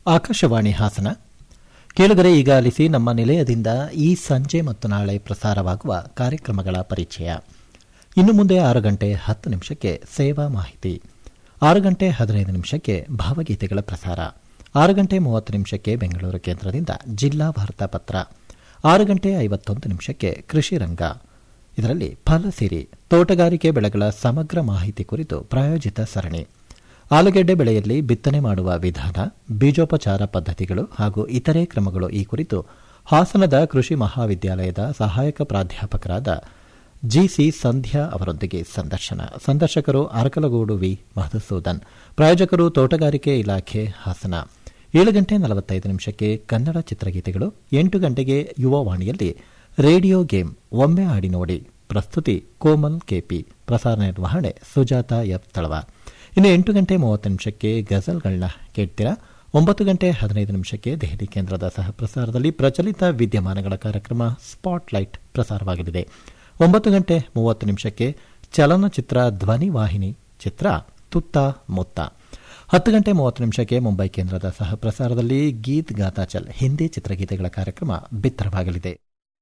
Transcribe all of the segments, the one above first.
ಆಕಾಶವಾಣಿ ಹಾಸನ ಕೇಳುಗರೆ ಈಗ ಆಲಿಸಿ ನಮ್ಮ ನಿಲಯದಿಂದ ಈ ಸಂಜೆ ಮತ್ತು ನಾಳೆ ಪ್ರಸಾರವಾಗುವ ಕಾರ್ಯಕ್ರಮಗಳ ಪರಿಚಯ ಇನ್ನು ಮುಂದೆ ಆರು ಗಂಟೆ ಹತ್ತು ನಿಮಿಷಕ್ಕೆ ಸೇವಾ ಮಾಹಿತಿ ಆರು ಗಂಟೆ ಹದಿನೈದು ನಿಮಿಷಕ್ಕೆ ಭಾವಗೀತೆಗಳ ಪ್ರಸಾರ ಆರು ಗಂಟೆ ಮೂವತ್ತು ನಿಮಿಷಕ್ಕೆ ಬೆಂಗಳೂರು ಕೇಂದ್ರದಿಂದ ಜಿಲ್ಲಾ ವಾರ್ತಾ ಪತ್ರ ಆರು ಗಂಟೆ ಐವತ್ತೊಂದು ನಿಮಿಷಕ್ಕೆ ಕೃಷಿ ರಂಗ ಇದರಲ್ಲಿ ಫಲಸಿರಿ ತೋಟಗಾರಿಕೆ ಬೆಳೆಗಳ ಸಮಗ್ರ ಮಾಹಿತಿ ಕುರಿತು ಪ್ರಾಯೋಜಿತ ಸರಣಿ ಆಲೂಗೆಡ್ಡೆ ಬೆಳೆಯಲ್ಲಿ ಬಿತ್ತನೆ ಮಾಡುವ ವಿಧಾನ ಬೀಜೋಪಚಾರ ಪದ್ಧತಿಗಳು ಹಾಗೂ ಇತರೆ ಕ್ರಮಗಳು ಈ ಕುರಿತು ಹಾಸನದ ಕೃಷಿ ಮಹಾವಿದ್ಯಾಲಯದ ಸಹಾಯಕ ಪ್ರಾಧ್ಯಾಪಕರಾದ ಜಿಸಿ ಸಂಧ್ಯಾ ಅವರೊಂದಿಗೆ ಸಂದರ್ಶನ ಸಂದರ್ಶಕರು ಅರಕಲಗೂಡು ವಿ ಮಧುಸೂದನ್ ಪ್ರಾಯೋಜಕರು ತೋಟಗಾರಿಕೆ ಇಲಾಖೆ ಹಾಸನ ಏಳು ಗಂಟೆ ನಲವತ್ತೈದು ನಿಮಿಷಕ್ಕೆ ಕನ್ನಡ ಚಿತ್ರಗೀತೆಗಳು ಎಂಟು ಗಂಟೆಗೆ ಯುವವಾಣಿಯಲ್ಲಿ ರೇಡಿಯೋ ಗೇಮ್ ಒಮ್ಮೆ ಆಡಿ ನೋಡಿ ಪ್ರಸ್ತುತಿ ಕೋಮಲ್ ಕೆಪಿ ಪ್ರಸಾರ ನಿರ್ವಹಣೆ ಸುಜಾತ ಎಫ್ ತಳವಾರ್ ಇನ್ನು ಎಂಟು ಗಂಟೆ ಮೂವತ್ತು ನಿಮಿಷಕ್ಕೆ ಗಜಲ್ಗಳನ್ನ ಕೇಳ್ತೀರಾ ಒಂಬತ್ತು ಗಂಟೆ ಹದಿನೈದು ನಿಮಿಷಕ್ಕೆ ದೆಹಲಿ ಕೇಂದ್ರದ ಸಹ ಪ್ರಸಾರದಲ್ಲಿ ಪ್ರಚಲಿತ ವಿದ್ಯಮಾನಗಳ ಕಾರ್ಯಕ್ರಮ ಸ್ಪಾಟ್ಲೈಟ್ ಪ್ರಸಾರವಾಗಲಿದೆ ಒಂಬತ್ತು ಗಂಟೆ ಮೂವತ್ತು ನಿಮಿಷಕ್ಕೆ ಚಲನಚಿತ್ರ ಧ್ವನಿ ವಾಹಿನಿ ಚಿತ್ರ ತುತ್ತ ಮುತ್ತ ಹತ್ತು ಗಂಟೆ ಮೂವತ್ತು ನಿಮಿಷಕ್ಕೆ ಮುಂಬೈ ಕೇಂದ್ರದ ಸಹ ಪ್ರಸಾರದಲ್ಲಿ ಗೀತ್ ಗಾತಾಚಲ್ ಹಿಂದಿ ಚಿತ್ರಗೀತೆಗಳ ಕಾರ್ಯಕ್ರಮ ಬಿತ್ತರವಾಗಲಿದೆ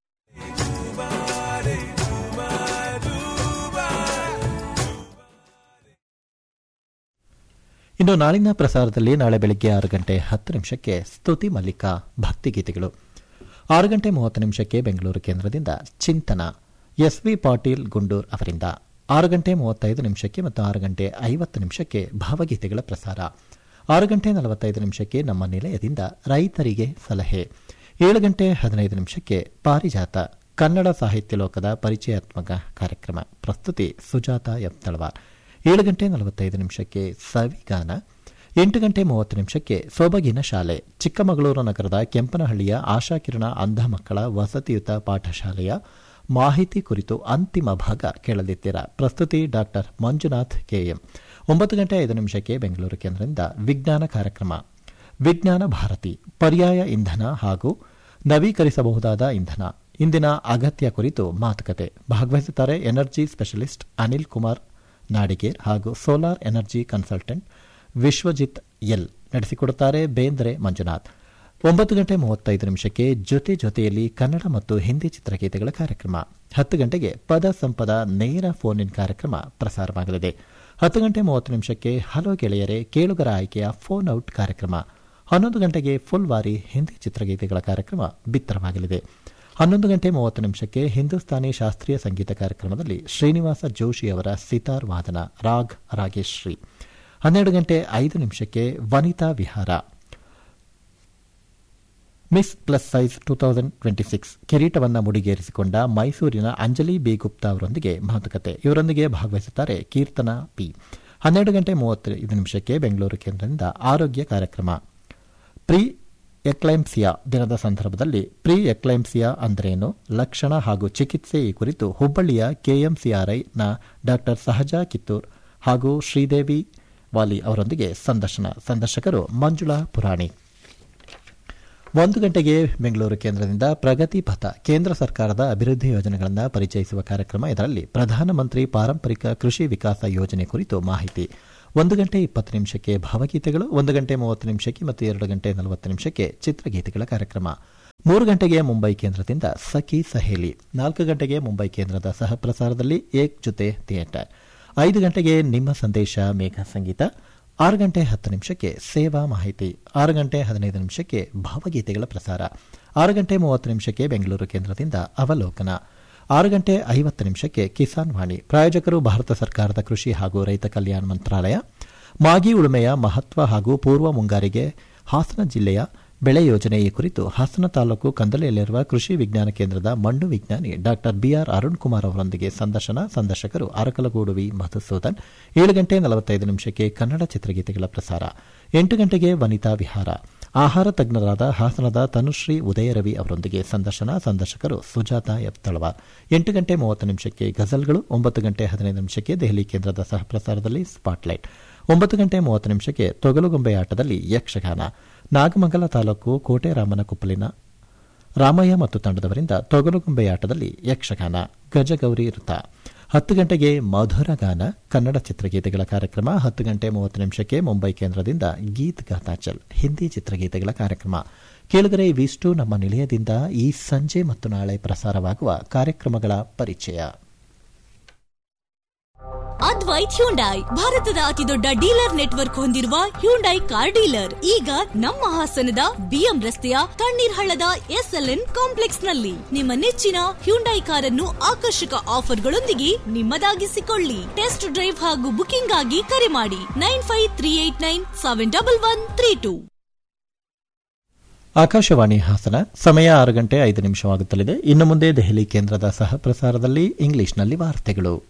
ಇನ್ನು ನಾಳಿನ ಪ್ರಸಾರದಲ್ಲಿ ನಾಳೆ ಬೆಳಗ್ಗೆ ಆರು ಗಂಟೆ ಹತ್ತು ನಿಮಿಷಕ್ಕೆ ಸ್ತುತಿ ಮಲ್ಲಿಕಾ ಭಕ್ತಿಗೀತೆಗಳು ಆರು ಗಂಟೆ ಮೂವತ್ತು ನಿಮಿಷಕ್ಕೆ ಬೆಂಗಳೂರು ಕೇಂದ್ರದಿಂದ ಚಿಂತನ ಎಸ್ವಿ ಪಾಟೀಲ್ ಗುಂಡೂರ್ ಅವರಿಂದ ಆರು ಗಂಟೆ ಮೂವತ್ತೈದು ನಿಮಿಷಕ್ಕೆ ಮತ್ತು ಆರು ಗಂಟೆ ಐವತ್ತು ನಿಮಿಷಕ್ಕೆ ಭಾವಗೀತೆಗಳ ಪ್ರಸಾರ ಆರು ಗಂಟೆ ನಲವತ್ತೈದು ನಿಮಿಷಕ್ಕೆ ನಮ್ಮ ನಿಲಯದಿಂದ ರೈತರಿಗೆ ಸಲಹೆ ಏಳು ಗಂಟೆ ಹದಿನೈದು ನಿಮಿಷಕ್ಕೆ ಪಾರಿಜಾತ ಕನ್ನಡ ಸಾಹಿತ್ಯ ಲೋಕದ ಪರಿಚಯಾತ್ಮಕ ಕಾರ್ಯಕ್ರಮ ಪ್ರಸ್ತುತಿ ಸುಜಾತ ಎಂ ತಳವಾರ್ ಏಳು ಗಂಟೆ ನಲವತ್ತೈದು ನಿಮಿಷಕ್ಕೆ ಸವಿಗಾನ ಎಂಟು ಗಂಟೆ ಮೂವತ್ತು ನಿಮಿಷಕ್ಕೆ ಸೊಬಗಿನ ಶಾಲೆ ಚಿಕ್ಕಮಗಳೂರು ನಗರದ ಕೆಂಪನಹಳ್ಳಿಯ ಆಶಾಕಿರಣ ಅಂಧ ಮಕ್ಕಳ ವಸತಿಯುತ ಪಾಠಶಾಲೆಯ ಮಾಹಿತಿ ಕುರಿತು ಅಂತಿಮ ಭಾಗ ಕೇಳಲಿದ್ದೀರಾ ಪ್ರಸ್ತುತಿ ಡಾಕ್ಟರ್ ಮಂಜುನಾಥ್ ಕೆಎಂ ಒಂಬತ್ತು ಗಂಟೆ ಐದು ನಿಮಿಷಕ್ಕೆ ಬೆಂಗಳೂರು ಕೇಂದ್ರದಿಂದ ವಿಜ್ಞಾನ ಕಾರ್ಯಕ್ರಮ ವಿಜ್ಞಾನ ಭಾರತಿ ಪರ್ಯಾಯ ಇಂಧನ ಹಾಗೂ ನವೀಕರಿಸಬಹುದಾದ ಇಂಧನ ಇಂದಿನ ಅಗತ್ಯ ಕುರಿತು ಮಾತುಕತೆ ಭಾಗವಹಿಸುತ್ತಾರೆ ಎನರ್ಜಿ ಸ್ಪೆಷಲಿಸ್ಟ್ ಅನಿಲ್ ಕುಮಾರ್ ನಾಡಿಗೇರ್ ಹಾಗೂ solar energy consultant Vishwajit L ನಡೆಸಿಕೊಡುತ್ತಾರೆ ಬೇಂದ್ರೆ ಮಂಜುನಾಥ್ ಒಂಬತ್ತು ಗಂಟೆ ಮೂವತ್ತೈದು ನಿಮಿಷಕ್ಕೆ ಜೊತೆ ಜೊತೆಯಲ್ಲಿ ಕನ್ನಡ ಮತ್ತು ಹಿಂದಿ ಚಿತ್ರಗೀತೆಗಳ ಕಾರ್ಯಕ್ರಮ ಹತ್ತು ಗಂಟೆಗೆ ಪದ ಸಂಪದ ನೇರ ಫೋನ್ ಇನ್ ಕಾರ್ಯಕ್ರಮ ಪ್ರಸಾರವಾಗಲಿದೆ ಹತ್ತು ಗಂಟೆ ಮೂವತ್ತು ನಿಮಿಷಕ್ಕೆ ಹಲೋ ಗೆಳೆಯರೆ ಕೇಳುಗರ ಆಯ್ಕೆಯ ಫೋನ್ ಔಟ್ ಕಾರ್ಯಕ್ರಮ ಹನ್ನೊಂದು ಗಂಟೆಗೆ ಫುಲ್ ವಾರಿ ಹಿಂದಿ ಚಿತ್ರಗೀತೆಗಳ ಕಾರ್ಯಕ್ರಮ ಬಿತ್ತರವಾಗಲಿದೆ ಹನ್ನೊಂದು ಗಂಟೆ ಮೂವತ್ತು ನಿಮಿಷಕ್ಕೆ ಹಿಂದೂಸ್ತಾನಿ ಶಾಸ್ತ್ರೀಯ ಸಂಗೀತ ಕಾರ್ಯಕ್ರಮದಲ್ಲಿ ಶ್ರೀನಿವಾಸ ಜೋಶಿ ಅವರ ಸಿತಾರ್ ವಾದನ ರಾಗ್ ರಾಗೇಶ್ ಶ್ರೀ ಹನ್ನೆರಡು ಗಂಟೆ ಐದು ನಿಮಿಷಕ್ಕೆ Vanitha Vihara Miss plus size two thousand twenty six ಕಿರೀಟವನ್ನು ಮುಡಿಗೇರಿಸಿಕೊಂಡ ಮೈಸೂರಿನ ಅಂಜಲಿ ಬಿ ಗುಪ್ತಾ ಅವರೊಂದಿಗೆ ಮಾತುಕತೆ ಇವರೊಂದಿಗೆ ಭಾಗವಹಿಸುತ್ತಾರೆ ಕೀರ್ತನಾ ಪಿ ಹನ್ನೆರಡು ಗಂಟೆ ಮೂವತ್ತೈದು ನಿಮಿಷಕ್ಕೆ ಬೆಂಗಳೂರು ಕೇಂದ್ರದಿಂದ ಆರೋಗ್ಯ ಕಾರ್ಯಕ್ರಮ ಪ್ರೀ ಎಕ್ಲೈಮ್ಸಿಯಾ ದಿನದ ಸಂದರ್ಭದಲ್ಲಿ ಪ್ರೀ ಎಕ್ಲೈಮ್ಸಿಯಾ ಅಂದ್ರೇನು ಲಕ್ಷಣ ಹಾಗೂ ಚಿಕಿತ್ಸೆ ಈ ಕುರಿತು ಹುಬ್ಬಳ್ಳಿಯ ಕೆಎಂಸಿಆರ್ಐನ ಡಾಕ್ಟರ್ ಸಹಜಾ ಕಿತ್ತೂರ್ ಹಾಗೂ ಶ್ರೀದೇವಿ ವಾಲಿ ಅವರೊಂದಿಗೆ ಸಂದರ್ಶನ ಸಂದರ್ಶಕರು ಮಂಜುಳಾ ಪುರಾಣಿ ಒಂದು ಗಂಟೆಗೆ ಬೆಂಗಳೂರು ಕೇಂದ್ರದಿಂದ ಪ್ರಗತಿ ಪಥ ಕೇಂದ್ರ ಸರ್ಕಾರದ ಅಭಿವೃದ್ಧಿ ಯೋಜನೆಗಳನ್ನು ಪರಿಚಯಿಸುವ ಕಾರ್ಯಕ್ರಮ ಇದರಲ್ಲಿ ಪ್ರಧಾನಮಂತ್ರಿ ಪಾರಂಪರಿಕ ಕೃಷಿ ವಿಕಾಸ ಯೋಜನೆ ಕುರಿತು ಮಾಹಿತಿ ಒಂದು ಗಂಟೆ ಇಪ್ಪತ್ತು ನಿಮಿಷಕ್ಕೆ ಭಾವಗೀತೆಗಳು ಒಂದು ಗಂಟೆ ಮೂವತ್ತು ನಿಮಿಷಕ್ಕೆ ಮತ್ತು ಎರಡು ಗಂಟೆ ನಲವತ್ತು ನಿಮಿಷಕ್ಕೆ ಚಿತ್ರಗೀತೆಗಳ ಕಾರ್ಯಕ್ರಮ ಮೂರು ಗಂಟೆಗೆ ಮುಂಬೈ ಕೇಂದ್ರದಿಂದ ಸಖಿ ಸಹೇಲಿ ನಾಲ್ಕು ಗಂಟೆಗೆ ಮುಂಬೈ ಕೇಂದ್ರದ ಸಹ ಪ್ರಸಾರದಲ್ಲಿ ಏಕ್ ಜೊತೆ ಥಿಯೇಟರ್ ಐದು ಗಂಟೆಗೆ ನಿಮ್ಮ ಸಂದೇಶ ಮೇಘ ಸಂಗೀತ ಆರು ಗಂಟೆ ಹತ್ತು ನಿಮಿಷಕ್ಕೆ ಸೇವಾ ಮಾಹಿತಿ ಆರು ಗಂಟೆ ಹದಿನೈದು ನಿಮಿಷಕ್ಕೆ ಭಾವಗೀತೆಗಳ ಪ್ರಸಾರ ಆರು ಗಂಟೆ ಮೂವತ್ತು ನಿಮಿಷಕ್ಕೆ ಬೆಂಗಳೂರು ಕೇಂದ್ರದಿಂದ ಅವಲೋಕನ ಆರು ಗಂಟೆ ಐವತ್ತು ನಿಮಿಷಕ್ಕೆ ಕಿಸಾನ್ ವಾಣಿ ಪ್ರಾಯೋಜಕರು ಭಾರತ ಸರ್ಕಾರದ ಕೃಷಿ ಹಾಗೂ ರೈತ ಕಲ್ಯಾಣ ಮಂತ್ರಾಲಯ ಮಾಗಿ ಉಳುಮೆಯ ಮಹತ್ವ ಹಾಗೂ ಪೂರ್ವ ಮುಂಗಾರಿಗೆ ಹಾಸನ ಜಿಲ್ಲೆಯ ಬೆಳೆ ಯೋಜನೆ ಈ ಕುರಿತು ಹಾಸನ ತಾಲೂಕು ಕಂದಲೆಯಲ್ಲಿರುವ ಕೃಷಿ ವಿಜ್ಞಾನ ಕೇಂದ್ರದ ಮಣ್ಣು ವಿಜ್ಞಾನಿ ಡಾಕ್ಟರ್ ಬಿಆರ್ ಅರುಣ್ ಕುಮಾರ್ ಅವರೊಂದಿಗೆ ಸಂದರ್ಶನ ಸಂದರ್ಶಕರು ಅರಕಲಗೂಡು ವಿ ಮಧುಸೂದನ್ ಏಳು ಗಂಟೆ ನಲವತ್ತೈದು ನಿಮಿಷಕ್ಕೆ ಕನ್ನಡ ಚಿತ್ರಗೀತೆಗಳ ಪ್ರಸಾರ ಎಂಟು ಗಂಟೆಗೆ ವನಿತಾ ವಿಹಾರ ಆಹಾರ ತಜ್ಞರಾದ ಹಾಸನದ ತನುಶ್ರೀ ಉದಯರವಿ ಅವರೊಂದಿಗೆ ಸಂದರ್ಶನ ಸಂದರ್ಶಕರು ಸುಜಾತ ಎಫ್ ತಳವಾರ್ ಎಂಟು ಗಂಟೆ ಮೂವತ್ತು ನಿಮಿಷಕ್ಕೆ ಗಜಲ್ಗಳು ಒಂಬತ್ತು ಗಂಟೆ ಹದಿನೈದು ನಿಮಿಷಕ್ಕೆ ದೆಹಲಿ ಕೇಂದ್ರದ ಸಹ ಪ್ರಸಾರದಲ್ಲಿ ಸ್ಪಾಟ್ಲೈಟ್ ಒಂಬತ್ತು ಗಂಟೆ ಮೂವತ್ತು ನಿಮಿಷಕ್ಕೆ ತೊಗಲುಗೊಂಬೆ ಆಟದಲ್ಲಿ ಯಕ್ಷಗಾನ ನಾಗಮಂಗಲ ತಾಲೂಕು ಕೋಟೆ ರಾಮನ ಕುಪ್ಪಲಿನ ರಾಮಯ್ಯ ಮತ್ತು ತಂಡದವರಿಂದ ತೊಗಲುಗೊಂಬೆ ಆಟದಲ್ಲಿ ಯಕ್ಷಗಾನ ಗಜಗೌರಿ ವೃತ್ತ ಹತ್ತು ಗಂಟೆಗೆ ಮಧುರ ಗಾನ ಕನ್ನಡ ಚಿತ್ರಗೀತೆಗಳ ಕಾರ್ಯಕ್ರಮ ಹತ್ತು ಗಂಟೆ ಮೂವತ್ತು ನಿಮಿಷಕ್ಕೆ ಮುಂಬೈ ಕೇಂದ್ರದಿಂದ ಗೀತ್ ಗಾತಾಚಲ್ ಹಿಂದಿ ಚಿತ್ರಗೀತೆಗಳ ಕಾರ್ಯಕ್ರಮ ಕೇಳಿದರೆ ಇವಿಷ್ಟು ನಮ್ಮ ನಿಲಯದಿಂದ ಈ ಸಂಜೆ ಮತ್ತು ನಾಳೆ ಪ್ರಸಾರವಾಗುವ ಕಾರ್ಯಕ್ರಮಗಳ ಪರಿಚಯ ಅದ್ವೈತ್ ಹ್ಯುಂಡೈ ಭಾರತದ ಅತಿದೊಡ್ಡ ಡೀಲರ್ ನೆಟ್ವರ್ಕ್ ಹೊಂದಿರುವ ಹ್ಯುಂಡೈ ಕಾರ್ ಡೀಲರ್ ಈಗ ನಮ್ಮ ಹಾಸನದ ಬಿಎಂ ರಸ್ತೆಯ ತಣ್ಣೀರ್ ಹಳ್ಳದ ಎಸ್ಎಲ್ಎನ್ ಕಾಂಪ್ಲೆಕ್ಸ್ ನಲ್ಲಿ ನಿಮ್ಮ ನೆಚ್ಚಿನ ಹ್ಯುಂಡೈ ಕಾರನ್ನು ಆಕರ್ಷಕ ಆಫರ್ಗಳೊಂದಿಗೆ ನಿಮ್ಮದಾಗಿಸಿಕೊಳ್ಳಿ ಟೆಸ್ಟ್ ಡ್ರೈವ್ ಹಾಗೂ ಬುಕಿಂಗ್ ಆಗಿ ಕರೆ ಮಾಡಿ nine five three eight nine seven double one three two Akashvani Hassan ಸಮಯ ಆರು ಗಂಟೆ ಐದು ನಿಮಿಷವಾಗುತ್ತಲಿದೆ ಇನ್ನು ಮುಂದೆ ದೆಹಲಿ ಕೇಂದ್ರದ ಸಹ ಪ್ರಸಾರದಲ್ಲಿ ಇಂಗ್ಲಿಷ್ನಲ್ಲಿ ವಾರ್ತೆಗಳು